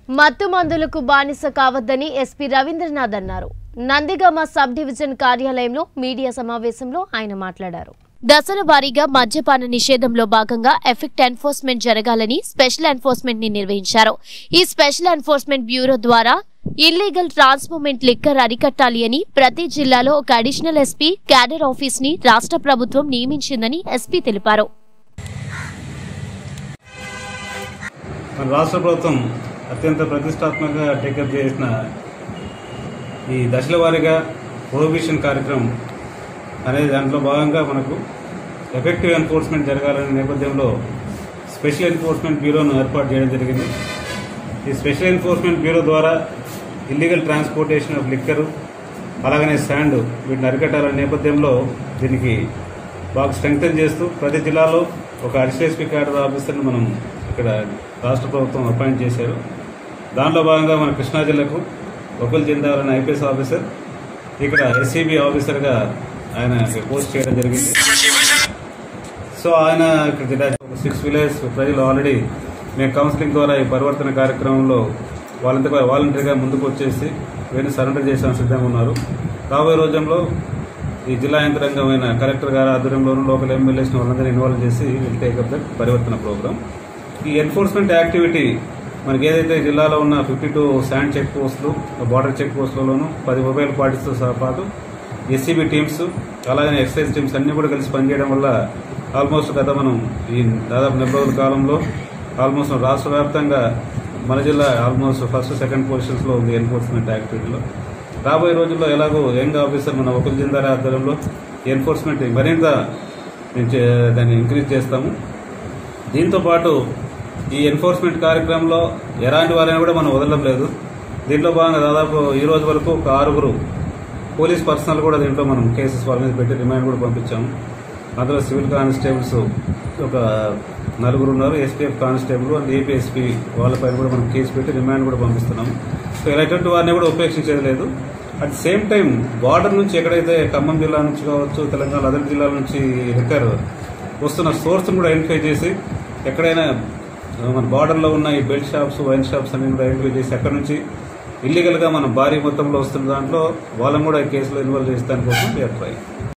మత్తు మందులకు బానిస కావద్దని ఎస్పీ రవీంద్రనాథ్ అన్నారు నందిగామ సబ్ డివిజన్ కార్యాలయంలో మీడియా సమావేశంలో ఆయన మాట్లాడారు దశల వారీగా మద్యపాన నిషేధంలో భాగంగా ఎఫెక్ట్ ఎన్ఫోర్స్మెంట్ జరగాలని స్పెషల్ ఎన్ఫోర్స్మెంట్ ని నిర్వహించారు ఈ స్పెషల్ ఎన్ఫోర్స్మెంట్ బ్యూరో ద్వారా ఇల్లీగల్ ట్రాన్స్మూమెంట్ లిక్కర్ అరికట్టాలి అని ప్రతి జిల్లాలో ఒక అడిషనల్ ఎస్పీ క్యాడర్ ఆఫీస్ ని రాష్ట్ర ప్రభుత్వం నియమించిందని ఎస్పీ తెలిపారు మన రాష్ట్ర ప్రభుత్వం అత్యంత ప్రతిష్టాత్మకంగా టేకప్ చేసిన ఈ దశల వారీగా ప్రొహిబిషన్ కార్యక్రమం అనేది దాంట్లో భాగంగా మనకు ఎఫెక్టివ్ ఎన్ఫోర్స్మెంట్ జరగాలనే నేపథ్యంలో స్పెషల్ ఎన్ఫోర్స్మెంట్ బ్యూరోను ఏర్పాటు చేయడం జరిగింది ఈ స్పెషల్ ఎన్ఫోర్స్మెంట్ బ్యూరో ద్వారా ఇల్లీగల్ ట్రాన్స్పోర్టేషన్ ఆఫ్ లిక్కరు అలాగనే శాండ్ వీటిని అరికట్టాలనే నేపథ్యంలో దీనికి బాగా స్ట్రెంగ్తన్ చేస్తూ ప్రతి జిల్లాలో ఒక అడిషనల్ క్యాడర్ ఆఫీసర్ను మనం ఇక్కడ రాష్ట్ర ప్రభుత్వం అపాయింట్ చేశారు దానిలో భాగంగా మన కృష్ణా జిల్లాకు ఒకరు చెందాలని ఐపీఎస్ ఆఫీసర్ ఇక్కడ ఎస్సీబీ ఆఫీసర్గా ఆయన పోస్ట్ చేయడం జరిగింది సో ఆయన ఇక్కడ సిక్స్ విలేజ్ ప్రజలు ఆల్రెడీ మేము కౌన్సిలింగ్ ద్వారా ఈ పరివర్తన కార్యక్రమంలో వాళ్ళంతా వాలంటరీగా ముందుకు వచ్చేసి వీరిని సరెండర్ చేసిన సిద్ధంగా ఉన్నారు రాబోయే రోజుల్లో ఈ జిల్లా యంత్రాంగమైన కలెక్టర్ గారి ఆధ్వర్యంలోనూ లోకల్ ఎమ్మెల్యేస్ వాళ్ళందరూ ఇన్వాల్వ్ చేసి will take up the Parivartana programme ఈ ఎన్ఫోర్స్మెంట్ యాక్టివిటీ మనకి ఏదైతే జిల్లాలో ఉన్న ఫిఫ్టీ టూ శాండ్ చెక్ పోస్టులు బార్డర్ చెక్ పోస్టులలోనూ పది మొబైల్ పార్టీస్తో సహా పాటు ఎస్సీబీ టీమ్స్ అలాగే ఎక్సైజ్ టీమ్స్ అన్ని కూడా కలిసి పనిచేయడం వల్ల ఆల్మోస్ట్ గత మనం ఈ దాదాపు నెల రోజుల కాలంలో ఆల్మోస్ట్ రాష్ట్ర వ్యాప్తంగా మన జిల్లా ఆల్మోస్ట్ ఫస్ట్ సెకండ్ పొజిషన్స్లో ఉంది ఎన్ఫోర్స్మెంట్ యాక్టివిటీలో రాబోయే రోజుల్లో ఎలాగో యంగ్ ఆఫీసర్ మన ఒకరి జిందారా ఆధ్వర్యంలో ఎన్ఫోర్స్మెంట్ మరింత మేము చే- దాన్ని ఇంక్రీజ్ చేస్తాము దీంతో పాటు ఈ ఎన్ఫోర్స్మెంట్ కార్యక్రమంలో ఎలాంటి వారైనా కూడా మనం వదలడం లేదు దీంట్లో భాగంగా దాదాపు ఈ రోజు వరకు ఒక ఆరుగురు పోలీస్ పర్సనల్ కూడా దీంట్లో మనం కేసెస్ వాళ్ళ మీద పెట్టి రిమాండ్ కూడా పంపించాము అందులో సివిల్ కానిస్టేబుల్స్ ఒక నలుగురు ఉన్నారు ఎస్పీఎఫ్ కానిస్టేబుల్ అండ్ ఏపీఎస్పీ వాళ్ళపైన కూడా మనం కేసు పెట్టి రిమాండ్ కూడా పంపిస్తున్నాము సో ఇలాంటి వారిని కూడా ఉపేక్షించేది లేదు అట్ సేమ్ టైం బార్డర్ నుంచి ఎక్కడైతే ఖమ్మం జిల్లా నుంచి కావచ్చు తెలంగాణ అదర్ జిల్లాల నుంచి లిక్కర్ వస్తున్న సోర్స్ను కూడా ఐడెంటిఫై చేసి ఎక్కడైనా మన బార్డర్లో ఉన్న ఈ బెల్ట్ షాప్స్ వైన్ షాప్స్ అన్ని కూడా ఐడెంటిఫై చేసి అక్కడ నుంచి ఇల్లీగల్గా మనం భారీ మొత్తంలో వస్తున్న దాంట్లో వాళ్ళని కూడా ఈ కేసులో ఇన్వాల్వ్ చేసే దానికోసం ట్రై